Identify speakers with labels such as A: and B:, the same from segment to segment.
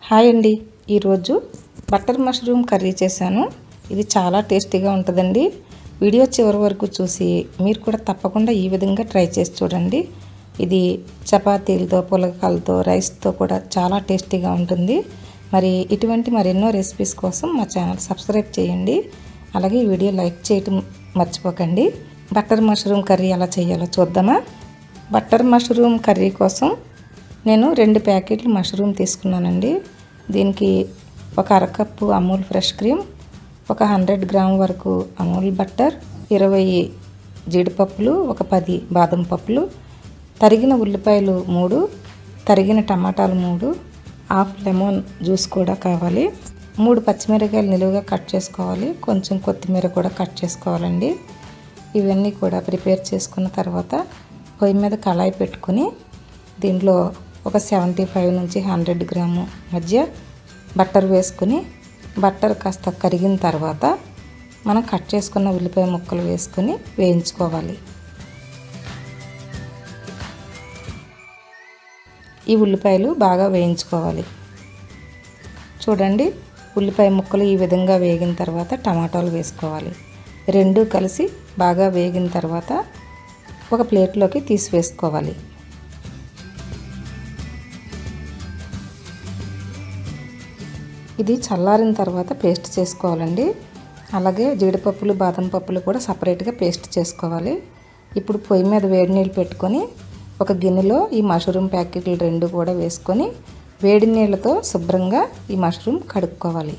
A: hi అండి ఈరోజు butter mushroom curry చేశాను ఇది చాలా టేస్టీగా ఉంటుందండి వీడియో చివరి వరకు చూసి మీరు కూడా తప్పకుండా ఈ విధంగా ట్రై చేసి చూడండి ఇది చపాతీలతో పులకాలతో రైస్తో కూడా చాలా టేస్టీగా ఉంటుంది మరి ఇటువంటి మరెన్నో రెసిపీస్ కోసం మా ఛానల్ సబ్స్క్రైబ్ చేయండి అలాగే ఈ వీడియో లైక్ చేయటం మర్చిపోకండి బటర్ మష్రూమ్ కర్రీ ఎలా చేయాలో చూద్దామా బటర్ మష్రూమ్ కర్రీ కోసం నేను రెండు ప్యాకెట్లు మష్రూమ్ తీసుకున్నానండి దీనికి ఒక అరకప్పు అమూల్ ఫ్రెష్ క్రీమ్ ఒక హండ్రెడ్ గ్రామ్ వరకు అమూల్ బట్టర్ ఇరవై జీడిపప్పులు ఒక పది బాదం పప్పులు తరిగిన ఉల్లిపాయలు మూడు తరిగిన టమాటాలు మూడు హాఫ్ లెమన్ జ్యూస్ కూడా కావాలి మూడు పచ్చిమిరకాయలు నిలువుగా కట్ చేసుకోవాలి కొంచెం కొత్తిమీర కూడా కట్ చేసుకోవాలండి ఇవన్నీ కూడా ప్రిపేర్ చేసుకున్న తర్వాత పొయ్యి మీద కళాయి పెట్టుకుని దీంట్లో ఒక సెవెంటీ ఫైవ్ నుంచి హండ్రెడ్ గ్రాము మధ్య బట్టర్ వేసుకుని బట్టర్ కాస్త కరిగిన తర్వాత మనం కట్ చేసుకున్న ఉల్లిపాయ ముక్కలు వేసుకుని వేయించుకోవాలి ఈ ఉల్లిపాయలు బాగా వేయించుకోవాలి చూడండి ఉల్లిపాయ ముక్కలు ఈ విధంగా వేగిన తర్వాత టమాటాలు వేసుకోవాలి రెండు కలిసి బాగా వేగిన తర్వాత ఒక ప్లేట్లోకి తీసి వేసుకోవాలి ఇది చల్లారిన తర్వాత పేస్ట్ చేసుకోవాలండి అలాగే జీడిపప్పులు బాదం పప్పులు కూడా సపరేట్గా పేస్ట్ చేసుకోవాలి ఇప్పుడు పొయ్యి మీద వేడి నీళ్ళు పెట్టుకొని ఒక గిన్నెలో ఈ మష్రూమ్ ప్యాకెట్లు రెండు కూడా వేసుకొని వేడి నీళ్ళతో శుభ్రంగా ఈ మష్రూమ్ కడుక్కోవాలి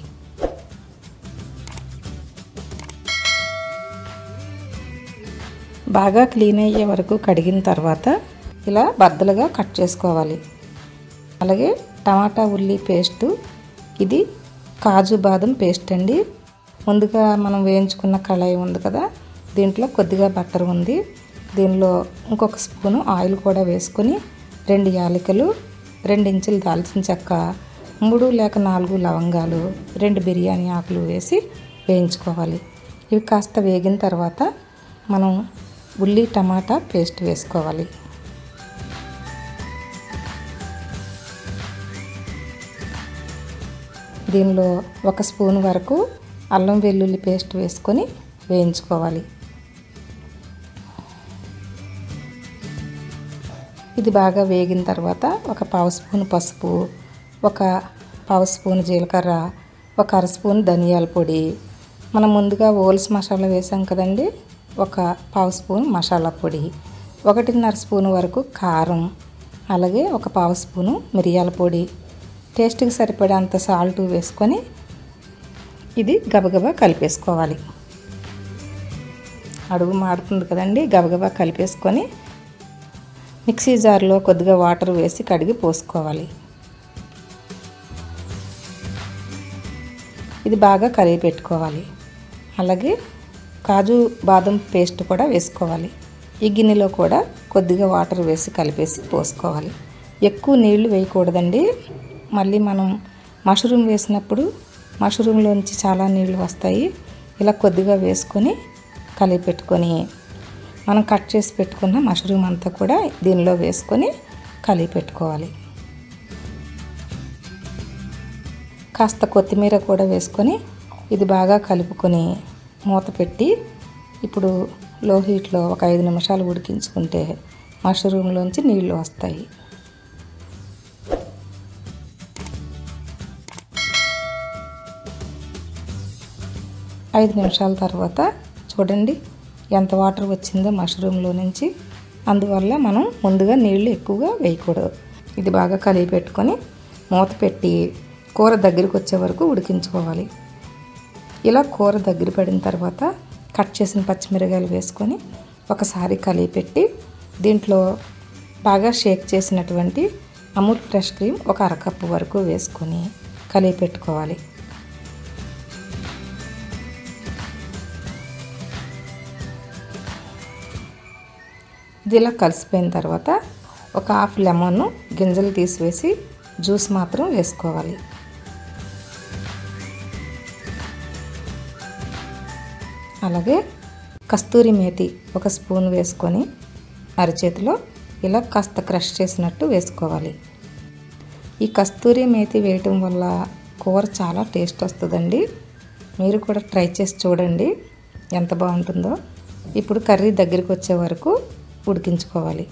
A: బాగా క్లీన్ అయ్యే వరకు కడిగిన తర్వాత ఇలా బద్దలుగా కట్ చేసుకోవాలి అలాగే టమాటా ఉల్లి పేస్టు ఇది కాజు బాదం పేస్ట్ అండి ముందుగా మనం వేయించుకున్న కళాయి ఉంది కదా దీంట్లో కొద్దిగా బట్టర్ ఉంది దీనిలో ఇంకొక స్పూను ఆయిల్ కూడా వేసుకొని రెండు యాలకులు రెండు ఇంచులు దాల్చిన చెక్క మూడు లేక నాలుగు లవంగాలు రెండు బిర్యానీ ఆకులు వేసి వేయించుకోవాలి ఇవి కాస్త వేగిన తర్వాత మనం ఉల్లి టమాటా పేస్ట్ వేసుకోవాలి దీనిలో ఒక స్పూన్ వరకు అల్లం వెల్లుల్లి పేస్ట్ వేసుకొని వేయించుకోవాలి ఇది బాగా వేగిన తర్వాత ఒక పావు స్పూన్ పసుపు ఒక పావు స్పూన్ జీలకర్ర ఒక అర స్పూన్ ధనియాల పొడి మనం ముందుగా ఓల్స్ మసాలా వేసాం కదండి ఒక పావు స్పూన్ మసాలా పొడి ఒకటిన్నర స్పూన్ వరకు కారం అలాగే ఒక పావు స్పూను మిరియాల పొడి టేస్ట్కి సరిపడేంత సాల్ట్ వేసుకొని ఇది గబగబా కలిపేసుకోవాలి అడుగు మాడుతుంది కదండి గబగబా కలిపేసుకొని మిక్సీ జార్లో కొద్దిగా వాటర్ వేసి కడిగి పోసుకోవాలి ఇది బాగా కరిగి పెట్టుకోవాలి అలాగే కాజు బాదం పేస్ట్ కూడా వేసుకోవాలి ఈ గిన్నెలో కూడా కొద్దిగా వాటర్ వేసి కలిపేసి పోసుకోవాలి ఎక్కువ నీళ్లు వేయకూడదండి మళ్ళీ మనం మష్రూమ్ వేసినప్పుడు మష్రూమ్లోంచి చాలా నీళ్లు వస్తాయి ఇలా కొద్దిగా వేసుకొని కలిపి పెట్టుకొని మనం కట్ చేసి పెట్టుకున్న మష్రూమ్ అంతా కూడా దీనిలో వేసుకొని కలిపి పెట్టుకోవాలి కాస్త కొత్తిమీర కూడా వేసుకొని ఇది బాగా కలుపుకొని మూత పెట్టి ఇప్పుడు లో హీట్లో ఒక ఐదు నిమిషాలు ఉడికించుకుంటే మష్రూమ్లోంచి నీళ్లు వస్తాయి ఐదు నిమిషాల తర్వాత చూడండి ఎంత వాటర్ వచ్చిందో మష్రూమ్లో నుంచి అందువల్ల మనం ముందుగా నీళ్లు ఎక్కువగా వేయకూడదు ఇది బాగా కలిపి పెట్టుకొని మూత పెట్టి కూర దగ్గరికి వచ్చే వరకు ఉడికించుకోవాలి ఇలా కూర దగ్గర పడిన తర్వాత కట్ చేసిన పచ్చిమిరకాయలు వేసుకొని ఒకసారి కలిపి పెట్టి దీంట్లో బాగా షేక్ చేసినటువంటి అమూల్ ఫ్రెష్ క్రీమ్ ఒక అరకప్పు వరకు వేసుకొని కలిపి పెట్టుకోవాలి ఇది ఇలా కలిసిపోయిన తర్వాత ఒక హాఫ్ లెమన్ గింజలు తీసివేసి జ్యూస్ మాత్రం వేసుకోవాలి అలాగే కస్తూరి మేతి ఒక స్పూన్ వేసుకొని అరచేతిలో ఇలా కాస్త క్రష్ చేసినట్టు వేసుకోవాలి ఈ కస్తూరి మేతి వేయటం వల్ల కూర చాలా టేస్ట్ వస్తుందండి మీరు కూడా ట్రై చేసి చూడండి ఎంత బాగుంటుందో ఇప్పుడు కర్రీ దగ్గరికి వచ్చే వరకు ఉడికించుకోవాలి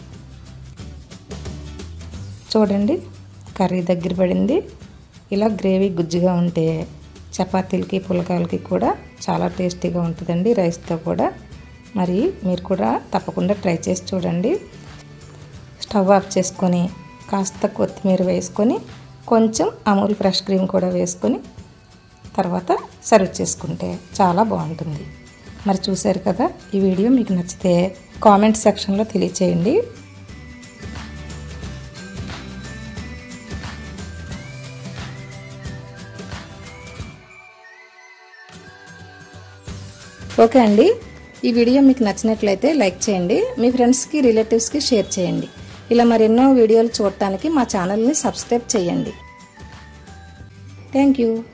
A: చూడండి కర్రీ దగ్గర పడింది ఇలా గ్రేవీ గుజ్జుగా ఉంటే చపాతీలకి పులకాలకి కూడా చాలా టేస్టీగా ఉంటుందండి రైస్తో కూడా మరి మీరు కూడా తప్పకుండా ట్రై చేసి చూడండి స్టవ్ ఆఫ్ చేసుకొని కాస్త కొత్తిమీర వేసుకొని కొంచెం అమూల్ ఫ్రెష్ క్రీమ్ కూడా వేసుకొని తర్వాత సర్వ్ చేసుకుంటే చాలా బాగుంటుంది మరి చూశారు కదా ఈ వీడియో మీకు నచ్చితే కామెంట్ సెక్షన్లో తెలియచేయండి ఓకే అండి ఈ వీడియో మీకు నచ్చినట్లయితే లైక్ చేయండి మీ ఫ్రెండ్స్కి రిలేటివ్స్కి షేర్ చేయండి ఇలా మరెన్నో వీడియోలు చూడటానికి మా ఛానల్ని సబ్స్క్రైబ్ చేయండి థ్యాంక్ యూ